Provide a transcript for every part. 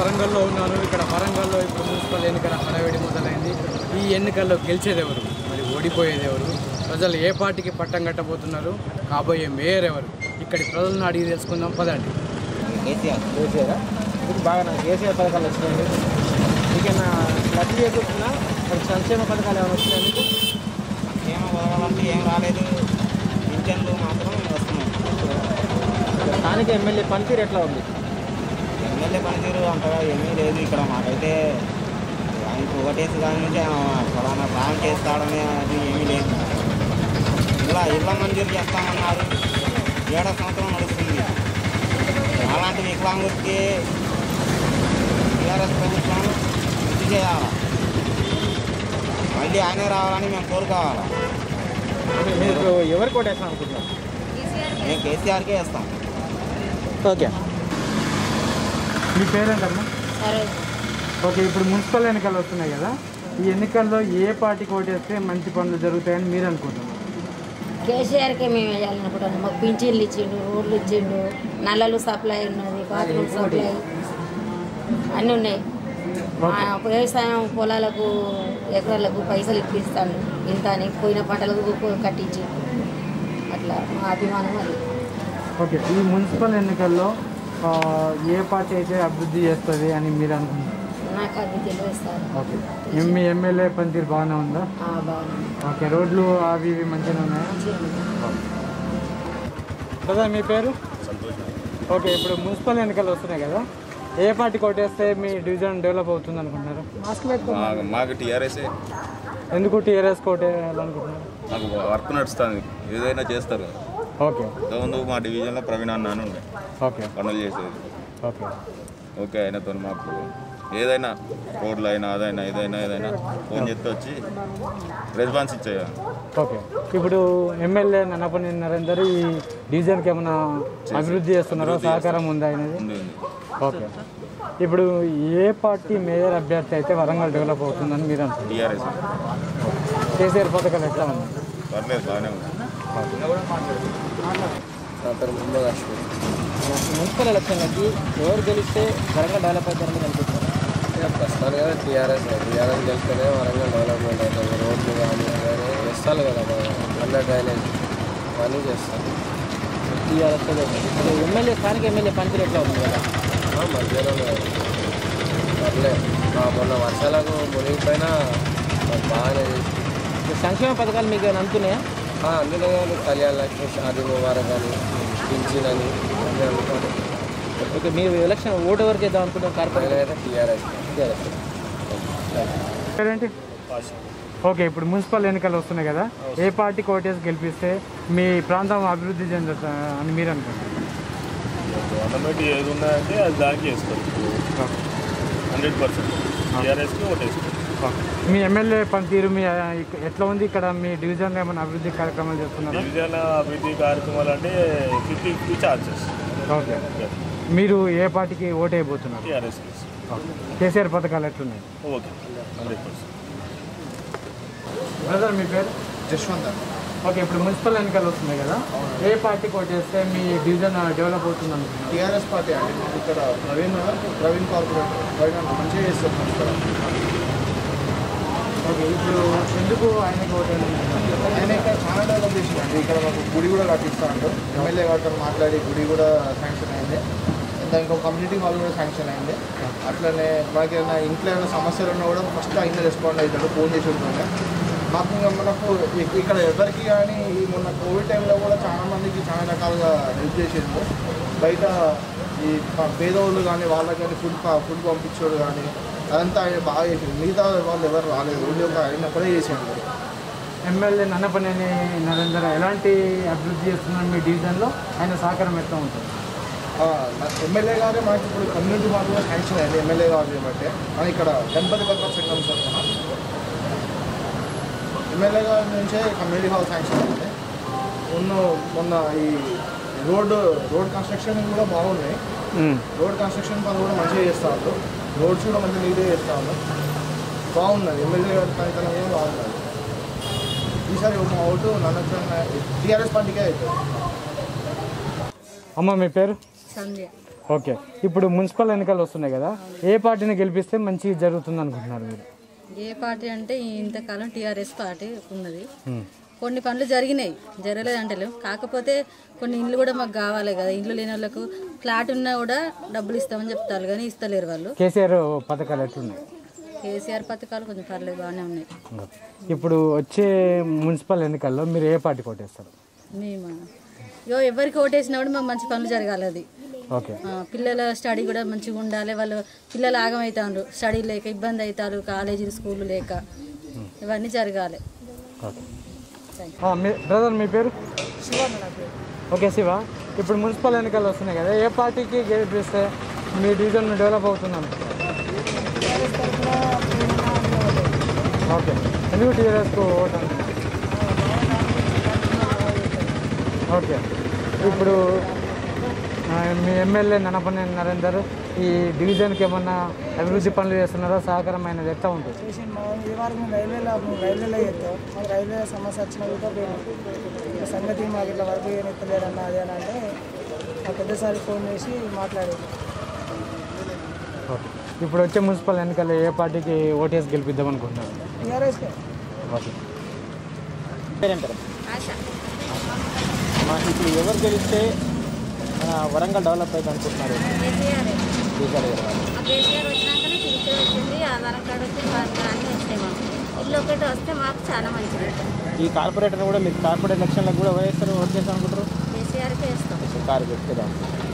వరంగల్లో ఉన్నాను ఇక్కడ వరంగల్లో ఇప్పుడు మున్సిపల్ ఎన్నికల హడావిడి మొదలైంది ఈ ఎన్నికల్లో గెలిచేది ఎవరు మరి ఓడిపోయేది ఎవరు ప్రజలు ఏ పార్టీకి పట్టం కట్టబోతున్నారు కాబోయే మేయర్ ఎవరు ఇక్కడి ప్రజలను అడిగి తెలుసుకుందాం పదండి కేసీఆర్ కేసీఆర్ ఇప్పుడు బాగా నాకు కేసీఆర్ పథకాలు వచ్చినాయి మీకైనా లబ్ధి చేకూరుతున్నా మరి సంక్షేమ పథకాలు ఏమైనా వచ్చినాయి మీకు ఏం పథకాలంటే ఏం రాలేదు పింఛన్లు మాత్రం వస్తున్నాయి స్థానిక ఎమ్మెల్యే పనితీరు ఎట్లా ఉంది ఎమ్మెల్యే పనితీరు అంతగా ఏమీ లేదు ఇక్కడ మాకైతే ఆయనకు ఒకటేసి దాని నుంచి ఆయన ఫలానా ప్లాన్ చేస్తాడని అది ఏమీ లేదు ఇలా ఇళ్ళ మంజూరు చేస్తామన్నారు ఏడో సంవత్సరం నడుస్తుంది అలాంటి వికలాంగుడికి టీఆర్ఎస్ ప్రభుత్వం ఇది చేయాలి మళ్ళీ ఆయనే రావాలని మేము కోరుకోవాలి మీకు ఎవరు కొట్టేస్తాం అనుకుంటున్నారు మేము కేసీఆర్కే వేస్తాం ఓకే మీ పేరేంటమ్మా సరే ఓకే ఇప్పుడు మున్సిపల్ ఎన్నికలు వస్తున్నాయి కదా ఈ ఎన్నికల్లో ఏ పార్టీకి ఓటేస్తే మంచి పనులు జరుగుతాయని మీరు అనుకుంటున్నారు కేసీఆర్కే మేము వేయాలనుకుంటున్నాం మాకు పింఛన్లు ఇచ్చిండు రోడ్లు ఇచ్చిండు నల్లలు సప్లై ఉన్నది బాత్రూమ్ సప్లై అన్నీ ఉన్నాయి మా వ్యవసాయం పొలాలకు ఎకరాలకు పైసలు ఇప్పిస్తాను ఇంత అని పోయిన పంటలకు కో- కట్టించి అట్లా మా అభిమానం అది ఓకే ఈ మున్సిపల్ ఎన్నికల్లో ఆ, ఏ పార్టీ అయితే అభివృద్ధి చేస్తుంది అని మీరు అనుకుంటున్నారు నాకు అది తెలియదు సార్ ఓకే మీ ఎమ్మెల్యే పనితీరు బాగానే ఉందా ఆ, బాగుంది ఓకే రోడ్లు అవి ఇవి మంచిగా ఉన్నాయా మంచిగా ఉంది. కదా మీ పేరు ఓకే ఇప్పుడు మున్సిపల్ ఎన్నికలు వస్తున్నాయి కదా ఏ పార్టీ కొట్టేస్తే మీ డివిజన్ డెవలప్ అవుతుంది అనుకుంటున్నారు మాకు మాకు టీఆర్ఎస్ ఎందుకు టీఆర్ఎస్ కోటేయాలనుకుంటున్నారు మాకు వర్క్ నడుస్తుంది ఏదైనా చేస్తారు ఓకే ఇంతకుముందు మా డివిజన్లో ప్రవీణ్ అన్న అని ఉండే ఓకే పనులు చేసేది ఓకే ఓకే ఆయనతో మాకు ఏదైనా రోడ్లు అయినా అదైనా ఏదైనా ఏదైనా ఫోన్ చేస్తే వచ్చి రెస్పాన్స్ ఇచ్చేయాలి ఓకే ఇప్పుడు ఎమ్మెల్యే నన్నపని నరేందర్ ఈ డివిజన్కి ఏమైనా అభివృద్ధి చేస్తున్నారో సహకారం ఉందా అనేది ఉంది ఉంది ఓకే ఇప్పుడు ఏ పార్టీ మేయర్ అభ్యర్థి అయితే వరంగల్ డెవలప్ అవుతుందని మీరు అనుకుంటున్నారు టీఆర్ఎస్ కేసీఆర్ పథకాలు ఎట్లా ఉంది పర్లేదు బాగానే ఉంది మున్సిపల్ ఎలక్షన్లకి ఎవరు గెలిస్తే వరంగల్ డెవలప్ అవుతారని అనుకుంటున్నారు ప్రస్తుతానికి టీఆర్ఎస్ టీఆర్ఎస్ గెలిస్తేనే వరంగల్ డెవలప్మెంట్ అవుతుంది రోడ్లు కానీ అవన్నీ చేస్తారు కదా బాగా అండర్ డ్రైనేజ్ అవన్నీ చేస్తారు టీఆర్ఎస్ ఇప్పుడు ఎమ్మెల్యే స్థానిక ఎమ్మెల్యే పనితీరు ఎట్లా ఉంది కదా ఆ, మంచిగానే ఉన్నాయి పర్లే ఆ, మొన్న వర్షాలకు మునిగిపోయినా మాకు బాగానే చేసి ఇప్పుడు సంక్షేమ పథకాలు మీకు ఏమైనా అందుతున్నాయా ఆ, అందులో కానీ కళ్యాణ లక్ష్మి షాదీ ముబారక్ అని పింఛన్ అని అన్నీ అందుతారు ఓకే మీరు ఎలక్షన్ ఓటు ఎవరికి వేద్దాం అనుకుంటున్నారు కార్పొరేట్ అయితే టీఆర్ఎస్ టీఆర్ఎస్ పేరేంటి ఓకే ఇప్పుడు మున్సిపల్ ఎన్నికలు వస్తున్నాయి కదా ఏ పార్టీ కోటేసి గెలిపిస్తే మీ ప్రాంతం అభివృద్ధి చెందుతా అని మీరు అనుకుంటున్నారు గవర్నమెంట్ ఏది ఉన్నాయంటే అది దానికి వేస్తారు హండ్రెడ్ పర్సెంట్ టీఆర్ఎస్కి ఓటేస్తారు మీ ఎమ్మెల్యే పనితీరు మీ ఆ, ఇక- ఎట్లా ఉంది ఇక్కడ మీ డివిజన్లో ఏమైనా అభివృద్ధి కార్యక్రమాలు చేస్తున్నారా డివిజన్ అభివృద్ధి కార్యక్రమాలు అంటే ఫిఫ్టీ ఫిఫ్టీ ఛార్జెస్ ఓకే మీరు ఏ పార్టీకి ఓటు వేయబోతున్నారు టీఆర్ఎస్కి కేసీఆర్ పథకాలు ఎట్లున్నాయి ఓకే హండ్రెడ్ పర్సెంట్ బ్రదర్ మీ పేరు జశ్వంత్ ఓకే ఇప్పుడు మున్సిపల్ ఎన్నికలు వస్తున్నాయి కదా ఏ పార్టీ కోటేస్తే మీ డివిజన్ డెవలప్ అవుతుంది అనుకుంటున్నారు టీఆర్ఎస్ పార్టీ అండి మాకు ఇక్కడ ప్రవీణ్ ప్రవీణ్ కార్పొరేటర్ ప్రవీణ్ అన్న మంచిగా చేస్తారు ఇక్కడ ఓకే ఇప్పుడు ఎందుకు ఆయనకి ఓటు వేయాలనుకుంటున్నారు? ఆయన ఇక్కడ చాలా డెవలప్ చేసిందండి ఇక్కడ మాకు గుడి కూడా కట్టిస్తా అంటారు ఎమ్మెల్యే గారితో మాట్లాడి గుడి కూడా శాంక్షన్ అయింది ఇంకా ఇంకో కమ్యూనిటీ హాల్ కూడా శాంక్షన్ అయింది అట్లనే మాకు ఏమైనా ఇంట్లో ఏమైనా సమస్యలు ఉన్నా కూడా ఫస్ట్ ఆయన రెస్పాండ్ అవుతాడు ఫోన్ చేసి ఉంటుండే మాకు ఇంకా మనకు ఇక్- ఇక్కడ ఎవరికి కానీ ఈ మొన్న కోవిడ్ టైంలో కూడా చాలా మందికి చాలా రకాలుగా హెల్ప్ చేసిండు బయట ఈ ప- పేదవాళ్ళు కానీ వాళ్ళకి కానీ ఫుడ్ ప- ఫుడ్ పంపించాడు కానీ అదంతా ఆయన బాగా చేసిండు మిగతా వాళ్ళు ఎవరు రాలేదు ఓన్లీ ఒక ఆయన కూడా చేసిండు ఎమ్మెల్యే నన్నపనేని నరేందర్ ఎలాంటి అభివృద్ధి చేస్తున్నారు మీ డివిజన్లో ఆయన సహకారం ఎట్లా ఉంటుంది ఆ, నా ఎమ్మెల్యే గారే మనకి ఇప్పుడు కమ్యూనిటీ హాల్ కూడా శాంక్షన్ అయింది ఎమ్మెల్యే గారు చేయబట్టే మన ఇక్కడ గణపతి భద్ర సంఘం తరఫున ఎమ్మెల్యే గారి నుంచే కమ్యూనిటీ హాల్ శాంక్షన్ అయింది ఉన్న మొన్న ఈ రోడ్డు రోడ్ కన్స్ట్రక్షన్ కూడా బాగున్నాయి రోడ్ కన్స్ట్రక్షన్ పనులు కూడా మంచిగా చేస్తా ఉన్నారు రోడ్స్ కూడా మంచిగా నీట్గా చేస్తా ఉన్నారు బాగున్నది ఎమ్మెల్యే గారి పనితనం కూడా బాగున్నది ఈసారి మా ఓటు నన్ను టీఆర్ఎస్ పార్టీకే అవుతుంది అమ్మ మీ పేరు సంధ్య ఓకే ఇప్పుడు మున్సిపల్ ఎన్నికలు వస్తున్నాయి కదా ఏ పార్టీని గెలిపిస్తే మంచిగా జరుగుతుంది అనుకుంటున్నారు మీరు ఏ పార్టీ అంటే ఇంతకాలం టీఆర్ఎస్ పార్టీ ఉన్నది కొన్ని పనులు జరిగినాయి జరగలేదు అంటలేం కాకపోతే కొన్ని ఇండ్లు కూడా మాకు కావాలి కదా ఇండ్లు లేని వాళ్ళకు ఫ్లాట్ ఉన్నా కూడా డబ్బులు ఇస్తామని చెప్తారు కానీ ఇస్తలేరు వాళ్ళు కేసీఆర్ పథకాలు ఎట్లున్నాయి కేసీఆర్ పథకాలు కొంచెం పర్లేదు బాగానే ఉన్నాయి ఇప్పుడు వచ్చే మున్సిపల్ ఎన్నికల్లో మీరు ఏ పార్టీ కొట్టేస్తారు మేము యో ఎవరికి ఓటేసినా కూడా మాకు మంచి పనులు జరగాలి అది ఓకే ఆ, పిల్లల స్టడీ కూడా మంచిగా ఉండాలి వాళ్ళు పిల్లలు ఆగమవుతారు స్టడీ లేక ఇబ్బంది అవుతారు కాలేజీలు స్కూళ్ళు లేక ఇవన్నీ జరగాలి ఓకే ఆ, మీ బ్రదర్ మీ పేరు ఓకే శివ ఇప్పుడు మున్సిపల్ ఎన్నికలు వస్తున్నాయి కదా ఏ పార్టీకి గెలిపిస్తే మీ డివిజన్ డెవలప్ అవుతుంది అనుకుంటున్నారు ఓకే ఎందుకు టీఆర్ఎస్కు ఓటు అంటున్నారు? ఓకే ఇప్పుడు ఆ, మీ ఎమ్మెల్యే ననపనే నరేందర్ ఈ డివిజన్కి ఏమన్నా అభివృద్ధి పనులు చేస్తున్నారో సహకారమైనది ఎట్లా ఉంటుంది చేసి మా ఈ వారం మేము రైల్వేలో మేము రైల్వేలో చేస్తాం మాకు రైల్వే సమస్య వచ్చిన కూడా మేము ఈ సంగతి మాకు ఇట్లా వర్క్ చేయనిస్తలేడన్న అది అని అంటే మా పెద్దసారి ఫోన్ చేసి మాట్లాడేది ఓకే ఇప్పుడు వచ్చే మున్సిపల్ ఎన్నికల్లో ఏ పార్టీకి ఓటేసి గెలిపిద్దాం అనుకుంటున్నారు టీఆర్ఎస్కే ఓకే మాకు ఇప్పుడు ఎవరు గెలిస్తే మన వరంగల్ డెవలప్ అవుతుంది అనుకుంటున్నారు కేసీఆర్ గారు. కేసీఆర్ వచ్చినాకనే టీచర్ వచ్చింది ఆధార్ కార్డు వచ్చింది పాన్ కార్డు అన్నీ వచ్చినాయి మాకు ఇల్లు ఒకటి వస్తే మాకు చాలా మంచిది ఈ కార్పొరేటర్ కూడా మీరు కార్పొరేట్ ఎలక్షన్లకు కూడా వేస్తారు ఓట్ చేస్తాం అనుకుంటారు కేసీఆర్కే ఇస్తాం కారు పెట్టుకుందాం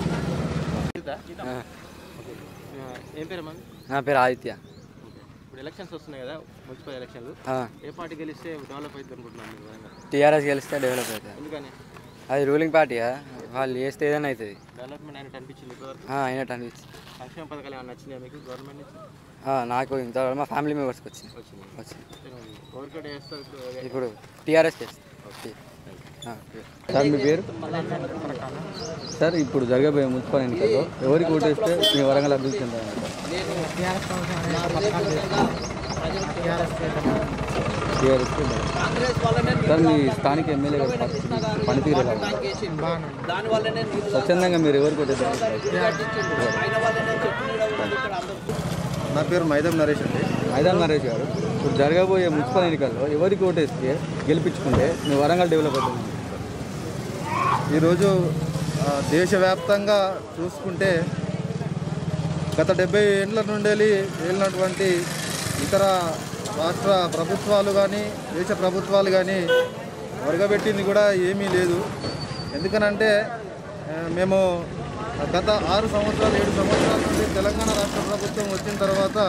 ఏం పేరు అమ్మా నా పేరు ఆదిత్య ఇప్పుడు ఎలక్షన్స్ వస్తున్నాయి కదా మున్సిపల్ ఎలక్షన్లు ఆ. ఏ పార్టీ గెలిస్తే డెవలప్ అవుతుంది అనుకుంటున్నాను మీరు వరంగల్ టీఆర్ఎస్ గెలిస్తే డెవలప్ అవుతుంది ఎందుకని అది రూలింగ్ పార్టీయా వాళ్ళు చేస్తే ఏదైనా అవుతుంది డెవలప్మెంట్ అయినట్టు అనిపించింది ఇప్పటివరకు ఆ, అయినట్టు అనిపించింది సంక్షేమ పథకాలు ఏమైనా నచ్చినాయా మీకు గవర్నమెంట్ నుంచి ఆ, నాకు ఇంతవరకు మా ఫ్యామిలీ మెంబర్స్కి వచ్చింది వచ్చింది వచ్చింది ఎవరికైతే చేస్తారు ఇప్పుడు ఇప్పుడు టీఆర్ఎస్ చేస్తుంది ఓకే ఆ, ఓకే. సార్ మీ పేరు సార్ ఇప్పుడు జరగబోయే మున్సిపల్ ఎన్నికల్లో ఎవరికి ఓటేస్తే మీ వరంగల్ అభివృద్ధి చెందాలంటారు టీఆర్ఎస్ సార్ మీ స్థానిక ఎమ్మెల్యే గారి పరిస్థితి పనితీరు ఎలా ఉంది? స్వచ్ఛందంగా మీరు ఎవరికి ఓటేస్తారు నా పేరు మైదం నరేష్ అండి మైదాన్ నరేష్ గారు ఇప్పుడు జరగబోయే మున్సిపల్ ఎన్నికల్లో ఎవరికి ఓటేస్తే గెలిపించుకుంటే మీ వరంగల్ డెవలప్ అవుతుంది ఈరోజు ఆ, దేశవ్యాప్తంగా చూసుకుంటే గత డెబ్బై ఏళ్ళ నుండి వెళ్ళినటువంటి ఇతర రాష్ట్ర ప్రభుత్వాలు కానీ దేశ ప్రభుత్వాలు కానీ ఒరగబెట్టింది కూడా ఏమీ లేదు ఎందుకనంటే ఆ, మేము గత ఆరు సంవత్సరాలు ఏడు సంవత్సరాల నుండి తెలంగాణ రాష్ట్ర ప్రభుత్వం వచ్చిన తర్వాత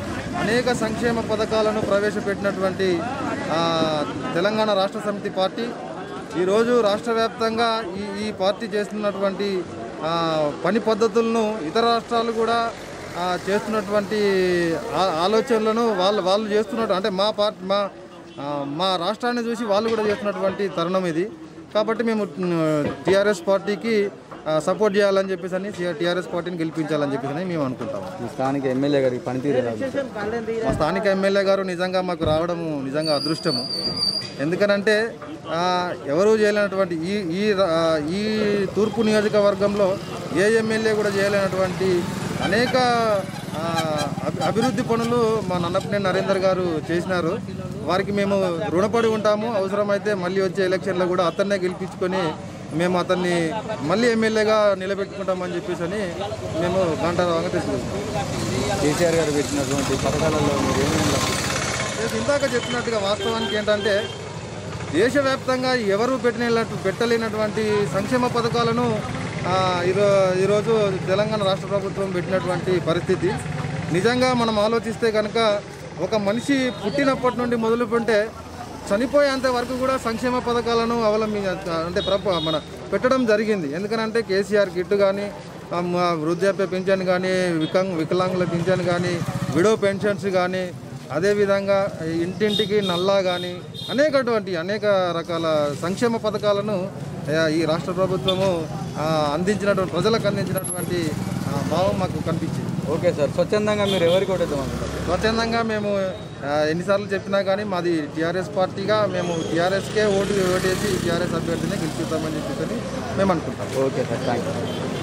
అనేక సంక్షేమ పథకాలను ప్రవేశపెట్టినటువంటి ఆ, తెలంగాణ రాష్ట్ర సమితి పార్టీ ఈరోజు రాష్ట్ర వ్యాప్తంగా ఈ ఈ పార్టీ చేస్తున్నటువంటి ఆ, పని పద్ధతులను ఇతర రాష్ట్రాలు కూడా ఆ, చేస్తున్నటువంటి ఆ- ఆలోచనలను వాళ్ళు వాళ్ళు చేస్తున్నట్టు అంటే మా పార్టీ మా ఆ, మా రాష్ట్రాన్ని చూసి వాళ్ళు కూడా చేస్తున్నటువంటి తరుణం ఇది కాబట్టి మేము టీఆర్ఎస్ పార్టీకి ఆ, సపోర్ట్ చేయాలని చెప్పేసి అని టీఆర్ఎస్ పార్టీని గెలిపించాలని చెప్పేసి అని మేము అనుకుంటాము మీ స్థానిక ఎమ్మెల్యే గారికి పనితీరు ఎలా ఉంది మా స్థానిక ఎమ్మెల్యే గారు నిజంగా మాకు రావడము నిజంగా అదృష్టము ఎందుకనంటే ఆ, ఎవరూ చేయలేనటువంటి ఈ ఈ రా- ఆ, ఈ తూర్పు నియోజకవర్గంలో ఏ ఎమ్మెల్యే కూడా చేయలేనటువంటి అనేక ఆ, అభి- అభివృద్ధి పనులు మా నన్నపనేని నరేందర్ గారు చేసినారు వారికి మేము రుణపడి ఉంటాము అవసరమైతే మళ్ళీ వచ్చే ఎలక్షన్లో కూడా అతన్నే గెలిపించుకొని మేము అతన్ని మళ్ళీ ఎమ్మెల్యేగా నిలబెట్టుకుంటామని చెప్పేసి అని మేము గంటరావంగా తెలుసుకుంటాం కేసీఆర్ గారు పెట్టినటువంటి పథకాలలో మీరు ఏమేమి లబ్ధి నేను ఇందాక చెప్పినట్టుగా వాస్తవానికి ఏంటంటే దేశవ్యాప్తంగా ఎవరు పెట్టిన పెట్టలేనటువంటి సంక్షేమ పథకాలను ఆ, ఈరో ఈరోజు తెలంగాణ రాష్ట్ర ప్రభుత్వం పెట్టినటువంటి పరిస్థితి నిజంగా మనం ఆలోచిస్తే కనుక ఒక మనిషి పుట్టినప్పటి నుండి మొదలుపెట్టే చనిపోయేంత వరకు కూడా సంక్షేమ పథకాలను అవలంబి అంటే ప్రభు మన పెట్టడం జరిగింది ఎందుకనంటే కేసీఆర్ కిట్ కానీ ఆ, మ- వృద్ధాప్య పింఛన్ కానీ వికలాంగ్ వికలాంగుల పింఛన్ కానీ విడో పెన్షన్స్ కానీ అదేవిధంగా ఇంటింటికి నల్లా కానీ అనేకటువంటి అనేక రకాల సంక్షేమ పథకాలను ఆ, ఈ రాష్ట్ర ప్రభుత్వము ఆ, అందించినటువంటి ప్రజలకు అందించినటువంటి ఆ, భావం మాకు కనిపించింది ఓకే సార్ స్వచ్ఛందంగా మీరు ఎవరికి ఓటేద్దాం అనుకుంటారు స్వచ్ఛందంగా మేము ఆ, ఎన్నిసార్లు చెప్పినా కానీ మాది టీఆర్ఎస్ పార్టీగా మేము టీఆర్ఎస్కే ఓటు ఓటేసి టీఆర్ఎస్ అభ్యర్థిని గెలిపిస్తామని చెప్పేసి మేము అనుకుంటాం ఓకే సార్ థ్యాంక్ యూ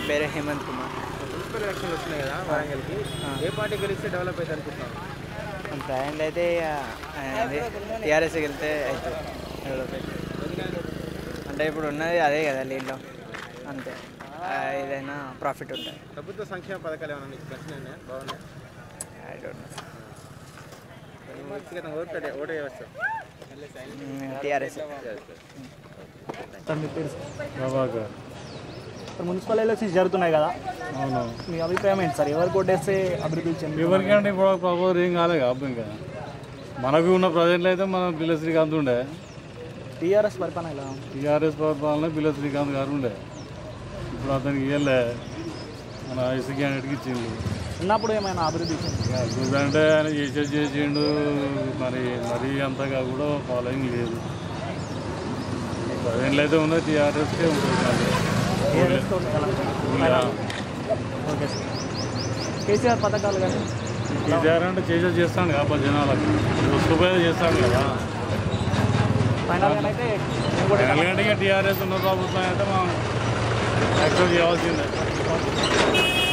పేరు హేమంత్ కుమార్ మున్సిపల్ ఎలక్షన్లు వస్తున్నాయి కదా వరంగల్కి ఏ పార్టీ గెలిస్తే డెవలప్ అయితే అనుకుంటున్నాను ప్రజెంట్ అయితే టీఆర్ఎస్కి వెళ్తే అవుతుంది డెవలప్ అవుతుంది అంటే ఇప్పుడు ఉన్నది అదే కదా లీడ్లో అంతే ఆ, ఏదైనా ప్రాఫిట్ ఉంటుంది ప్రభుత్వ సంక్షేమ పథకాలు ఏమైనా మీకు నచ్చినాయా బాగున్నాయి ఐ డోంట్ నో నువ్వు వ్యక్తిగతంగా ఓటు పెట్టే- ఓటు వేయవచ్చు టీఆర్ఎస్ సార్ మీ పేరు సార్ సార్ మున్సిపల్ ఎలక్షన్స్ జరుగుతున్నాయి కదా అవును మీ అభిప్రాయం ఏంటి సార్ ఎవరు కొట్టేస్తే అభివృద్ధి చెంది ఎవరికంటే ఇప్పుడు ప్రభావం ఏం కాలేదు అబ్బా ఇంకా మనకు ఉన్న ప్రజెంట్లో అయితే మనం పిల్ల శ్రీకాంత్ ఉండే టీఆర్ఎస్ పరిపాలన ఎలా ఉంది? టీఆర్ఎస్ పరిపాలన పిల్ల శ్రీకాంత్ గారు ఉండే ఇప్పుడు అతనికి ఇవ్వలే మన ఐసీ క్యాండిడేట్కి ఇచ్చిండు ఉన్నప్పుడు ఏమైనా అభివృద్ధి చెంది అభివృద్ధి అంటే ఆయన చేసేది చేసిండు మరి మరీ అంతగా కూడా ఫాలోయింగ్ లేదు ప్రజెంట్లో అయితే ఉన్నది టీఆర్ఎస్కే ఉంటుంది మళ్ళీ. టీఆర్ఎస్ తోటి ఎలా? ఇలా ఓకే సార్ కేసీఆర్ పథకాలు కానీ కేసీఆర్ అంటే చేసేది చేస్తాను కాబట్టి జనాలకు చూసుకుపోయేది చేస్తాను కదా ఫైనల్గా అయితే నేను కూడా ఎందుకంటే టీఆర్ఎస్ ఉన్న ప్రభుత్వం అయితే మనం యాక్సెప్ట్ చేయాల్సిందే